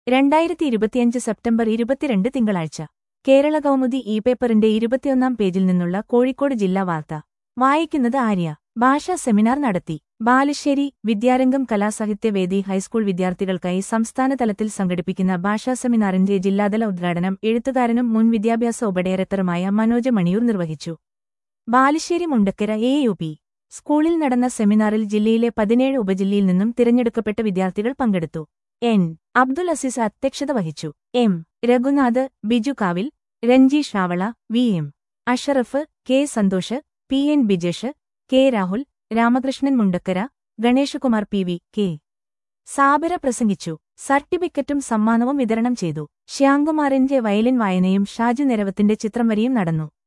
രണ്ടായിരത്തി ഇരുപത്തിയഞ്ച് സെപ്റ്റംബർ ഇരുപത്തിരണ്ട് തിങ്കളാഴ്ച കേരള കൗമുദി ഇ പേപ്പറിന്റെ ഇരുപത്തിയൊന്നാം പേജിൽ നിന്നുള്ള കോഴിക്കോട് ജില്ലാ വാർത്ത വായിക്കുന്നത് ആര്യ ഭാഷാ സെമിനാർ നടത്തി ബാലുശ്ശേരി വിദ്യാരംഗം കലാസാഹിത്യവേദി ഹൈസ്കൂൾ വിദ്യാർത്ഥികൾക്കായി സംസ്ഥാനതലത്തിൽ സംഘടിപ്പിക്കുന്ന ഭാഷാ സെമിനാറിന്റെ ജില്ലാതല ഉദ്ഘാടനം എഴുത്തുകാരനും മുൻ വിദ്യാഭ്യാസ ഉപഡയറക്ടറുമായ മനോജ് മണിയൂർ നിർവഹിച്ചു Balussery Mundakkara A U P സ്കൂളിൽ നടന്ന സെമിനാറിൽ ജില്ലയിലെ പതിനേഴ് ഉപജില്ലയിൽ നിന്നും തിരഞ്ഞെടുക്കപ്പെട്ട വിദ്യാർത്ഥികൾ പങ്കെടുത്തു എൻ അബ്ദുൽ അസീസ് അധ്യക്ഷത വഹിച്ചു M Raghunath Biju Kavil Ranji Shavala V M Ashraf K Santhosh P N Bijesh K Rahul Ramakrishnan Mundakkara Ganeshkumar P V K Sabara പ്രസംഗിച്ചു സർട്ടിഫിക്കറ്റും സമ്മാനവും വിതരണം ചെയ്തു ശ്യാംകുമാറിന്റെ വയലിൻ വായനയും ഷാജു നിരവത്തിന്റെ ചിത്രം വരിയും നടന്നു